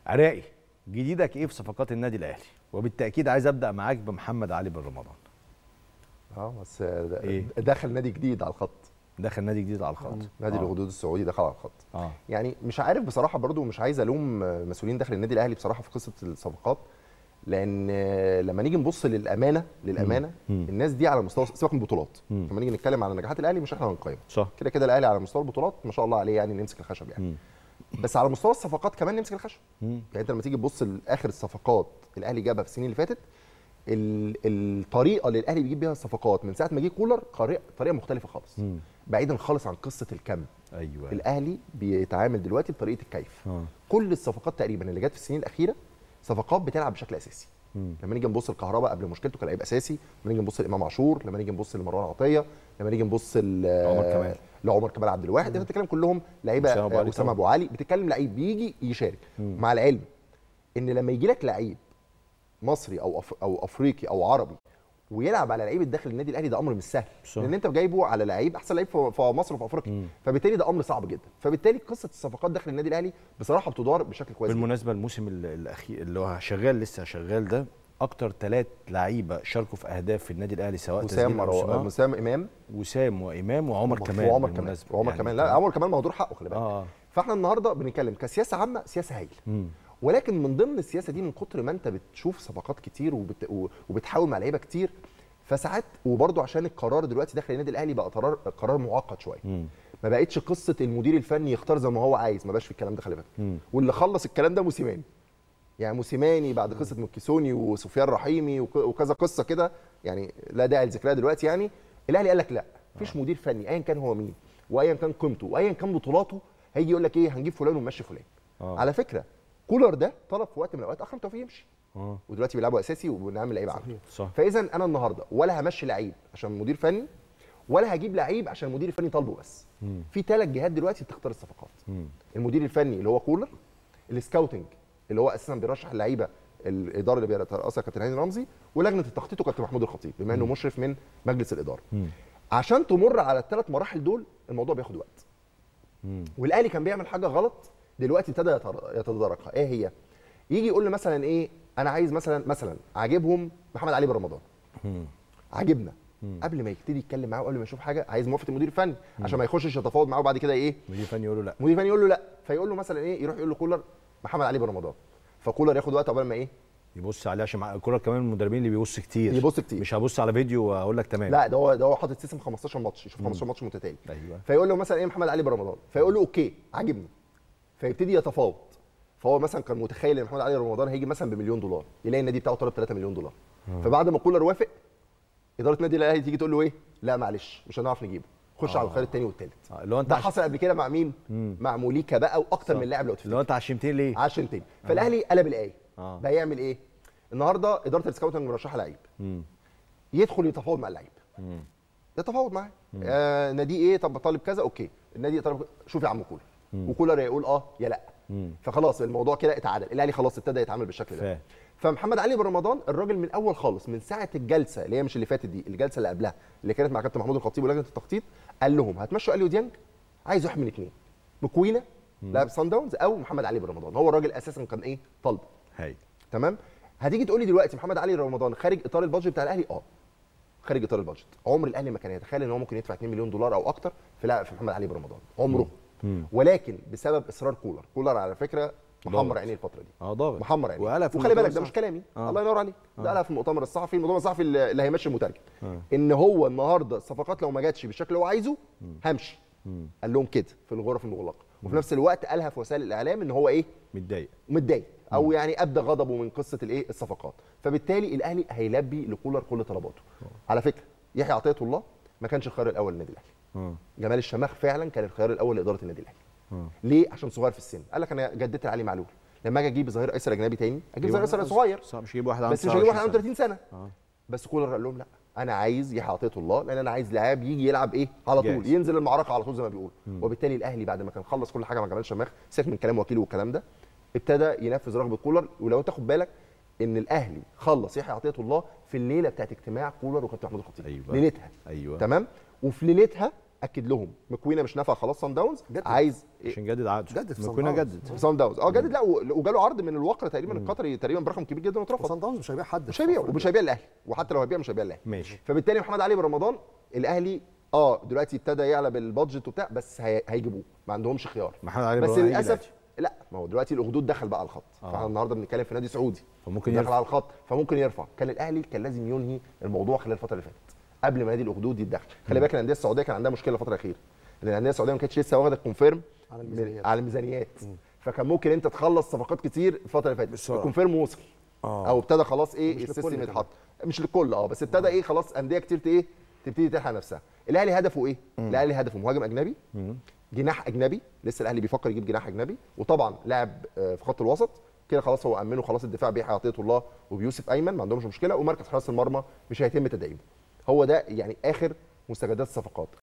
عراقي جديدك ايه في صفقات النادي الاهلي وبالتاكيد عايز ابدا معاك بمحمد علي بن رمضان اه بس ده- إيه؟ دخل نادي جديد على الخط دخل نادي جديد على الخط نادي آه. الغدود السعودي دخل على الخط اه يعني مش عارف بصراحه برضو مش عايز الوم مسؤولين داخل النادي الاهلي بصراحه في قصه الصفقات لان لما نيجي نبص للامانه للامانه مم. الناس دي على مستوى سيبك من البطولات مم. لما نيجي نتكلم على نجاحات الاهلي مش احنا هنقيم صح كده كده الاهلي على مستوى البطولات ما شاء الله عليه يعني نمسك الخشب يعني مم. بس على مستوى الصفقات كمان نمسك الخشب مم. يعني انت لما تيجي تبص لاخر الصفقات الاهلي جابها في السنين اللي فاتت ال- الطريقه اللي الاهلي بيجيب بيها الصفقات من ساعه ما جه كولر قري- طريقه مختلفه خالص مم. بعيدا خالص عن قصه الكم ايوه الاهلي بيتعامل دلوقتي بطريقه الكيف اه كل الصفقات تقريبا اللي جت في السنين الاخيره صفقات بتلعب بشكل اساسي مم. لما نيجي نبص الكهرباء قبل مشكلته كان لعيب اساسي لما نيجي نبص لامام عاشور لما نيجي نبص لمروان عطيه لما نيجي نبص ل- عمر كمال. لعمر كمال عبد الواحد انت بتتكلم كلهم لعيبه أسامة أبو علي اسامه طبعا. ابو علي بتتكلم لعيب بيجي يشارك مم. مع العلم ان لما يجي لك لعيب مصري او أف... او افريقي او عربي ويلعب على لعيب داخل النادي الاهلي ده امر مش سهل صح. لان انت جايبه على لعيب احسن لعيب في في مصر وفي افريقيا مم. فبالتالي ده امر صعب جدا فبالتالي قصه الصفقات داخل النادي الاهلي بصراحه بتدار بشكل كويس جداً. بالمناسبه الموسم ال- الاخير اللي هو شغال لسه شغال ده اكتر ثلاث لعيبه شاركوا في اهداف في النادي الاهلي سواء وسام تسجيل أو مرو... صناعة. وسام امام وسام وامام وعمر كمال وعمر كمان بالمناسبة. وعمر يعني كمان لا عمر كمان مهدور حقه خلي بالك اه فاحنا النهارده بنتكلم كسياسه عامه سياسه هايله مم. ولكن من ضمن السياسه دي من كتر ما انت بتشوف صفقات كتير وبت... و- وبتحاول مع لعيبه كتير فساعات وبرده عشان القرار دلوقتي داخل النادي الاهلي بقى قرار قرار معقد شويه مم. ما بقتش قصه المدير الفني يختار زي ما هو عايز ما بقاش في الكلام ده خلي بالك مم. واللي خلص الكلام ده موسيماني يعني موسيماني بعد قصه مكيسوني وسفيان رحيمي وك- وكذا قصه كده يعني لا داعي لذكرها دلوقتي يعني الاهلي قال لك لا مفيش مدير فني ايا كان هو مين وايا كان قيمته وايا كان بطولاته هيجي يقول لك ايه هنجيب فلان ونمشي فلان آه. على فكره كولر ده طلب في وقت من الاوقات اكرم توفيق يمشي اه ودلوقتي بيلعبوا اساسي وبنعمل لعيب عنده صح فاذا انا النهارده ولا همشي لعيب عشان مدير فني ولا هجيب لعيب عشان المدير الفني طالبه بس مم. في ثلاث جهات دلوقتي بتختار الصفقات مم. المدير الفني اللي هو كولر السكاوتنج اللي هو اساسا بيرشح اللعيبه الاداره اللي بيرأسها كابتن هاني رمزي ولجنه التخطيط وكابتن محمود الخطيب بما انه مشرف من مجلس الاداره مم. عشان تمر على الثلاث مراحل دول الموضوع بياخد وقت مم. والاهلي كان بيعمل حاجه غلط دلوقتي ابتدى يتر- يتداركها ايه هي يجي يقول لي مثلا ايه انا عايز مثلا مثلا عاجبهم محمد علي بن رمضان مم. عاجبنا قبل ما يبتدي يتكلم معاه وقبل ما يشوف حاجه عايز موافقه المدير الفني عشان ما يخشش يتفاوض معاه وبعد كده ايه مدير فني يقول له لا المدير الفني يقول له لا فيقول له مثلا ايه يروح يقول له كولر محمد علي بن رمضان فكولر ياخد وقت عقبال ما ايه يبص عليه عشان مع الكوره كمان المدربين اللي بيبص كتير يبص كتير. مش هبص على فيديو واقول لك تمام لا ده هو ده هو حاطط سيستم 15 ماتش يشوف 15 ماتش متتالي ايوه فيقول له مثلا ايه محمد علي بن رمضان فيقول له اوكي عاجبني فيبتدي يتفاوض فهو مثلا كان متخيل ان محمد علي بن رمضان هيجي مثلا بمليون دولار يلاقي النادي بتاعه طلب 3 مليون دولار فبعد ما كولر وافق اداره النادي الاهلي تيجي تقول له ايه لا معلش مش هنعرف نجيبه خش على الخيار الثاني والثالث آه، اللي هو انت ده عش... حصل قبل كده مع مين مع موليكا بقى واكتر من لاعب لو تفتكر اللي هو انت عشمتني ليه عشان تاني فالاهلي قلب الايه آه. بقى يعمل ايه النهارده اداره السكاوتنج مرشحه لعيب مم. يدخل يتفاوض مع اللعيب مم. يتفاوض معاه آه نادي ايه طب طالب كذا اوكي النادي طالب شوف يا عم كولر وكولر يقول اه يا لا مم. فخلاص الموضوع كده اتعادل الاهلي خلاص ابتدى يتعامل بالشكل ده فاهم. فمحمد علي بن رمضان الراجل من الاول خالص من ساعه الجلسه اللي هي مش اللي فاتت دي الجلسه اللي قبلها اللي كانت مع كابتن محمود الخطيب ولجنه التخطيط قال لهم هتمشوا اليو ديانج عايز واحد من اثنين مكوينه لاعب سان داونز او محمد علي بن رمضان هو الراجل اساسا كان ايه طالبه هاي تمام هتيجي تقول لي دلوقتي محمد علي رمضان خارج اطار البادجت بتاع الاهلي اه خارج اطار البادجت عمر الاهلي ما كان يتخيل ان هو ممكن يدفع 2 مليون دولار او اكتر في لاعب في محمد علي بن رمضان عمره مم. ولكن بسبب اصرار كولر كولر على فكره محمر ضاغط. عينيه الفتره دي اه ضاغط محمر عينيه وقالها في وخلي المؤتمر بالك ده مش الصحفي. كلامي آه. الله ينور عليك ده قالها في المؤتمر الصحفي المؤتمر الصحفي اللي اللي هيمشي المترجم آه. ان هو النهارده الصفقات لو ما جاتش بالشكل اللي هو عايزه همشي مم. قال لهم كده في الغرف المغلقه وفي نفس الوقت قالها في وسائل الاعلام ان هو ايه متضايق متضايق او يعني ابدى غضبه من قصه الايه الصفقات فبالتالي الاهلي هيلبي لكولر كل طلباته على فكره يحيى عطيه الله ما كانش الخيار الاول للنادي الاهلي اه جمال الشماخ فعلا كان الخيار الاول لاداره النادي الاهلي اه ليه عشان صغير في السن قال لك انا جددت لعلي معلول لما اجي اجيب ظهير ايسر اجنبي تاني اجيب ظهير ايسر صغير صح مش هجيب واحد عنده بس مش هجيب واحد 29 عنده 30 سنه اه بس كولر قال لهم لا انا عايز يحيى عطيه الله لان انا عايز لاعب يجي يلعب ايه على طول جاهز. ينزل المعركه على طول زي ما بيقول وبالتالي الاهلي بعد ما كان خلص كل حاجه مع جمال شماخ سيبك من كلام وكيله والكلام ده ابتدى ينفذ رغبه كولر ولو تاخد بالك ان الاهلي خلص يحيى عطيه الله في الليله بتاعت اجتماع كولر وكابتن محمود الخطيب أيوة. ليلتها ايوه تمام وفي ليلتها اكد لهم مكوينه مش نافع خلاص صن داونز جدد. عايز عشان جدد عقده جدد في صن مكونا داونز. جدد صن داونز اه جدد لا و- وجاله عرض من الوقر تقريبا القطري تقريبا برقم كبير جدا واترفض صن داونز مش هيبيع حد مش هيبيع ومش هيبيع الاهلي وحتى لو هيبيع مش هيبيع الاهلي ماشي فبالتالي محمد علي بن رمضان الاهلي اه دلوقتي ابتدى يعلى بالبادجت وبتاع بس هي- هيجيبوه ما عندهمش خيار محمد علي بس بن رمضان هيجي للاسف الأهلي. لا ما هو دلوقتي الاخدود دخل بقى على الخط آه. فاحنا النهارده بنتكلم في نادي سعودي فممكن دخل يرفع على الخط فممكن يرفع كان الاهلي كان لازم ينهي الموضوع خلال الفتره اللي فاتت قبل ما نادي الاخدود يتدخل خلي بالك الانديه السعوديه كان عندها مشكله الفتره الاخيره ان الانديه السعوديه ما كانتش لسه واخده الكونفيرم على من- الميزانيات. على الميزانيات فكان ممكن انت تخلص صفقات كتير الفتره اللي فاتت بسرعة. الكونفيرم وصل آه. او ابتدى خلاص ايه مش للكل السيستم كمان. يتحط مش للكل اه بس ابتدى ايه خلاص انديه كتير ت- ايه تبتدي تلحق نفسها الاهلي هدفه ايه الاهلي هدفه مهاجم اجنبي جناح اجنبي لسه الاهلي بيفكر يجيب جناح اجنبي وطبعا لاعب آه، في خط الوسط كده خلاص هو امنه خلاص الدفاع بيحيى عطيه الله وبيوسف ايمن ما عندهمش مشكله ومركز حراس المرمى مش هيتم تدعيمه هو ده يعني اخر مستجدات الصفقات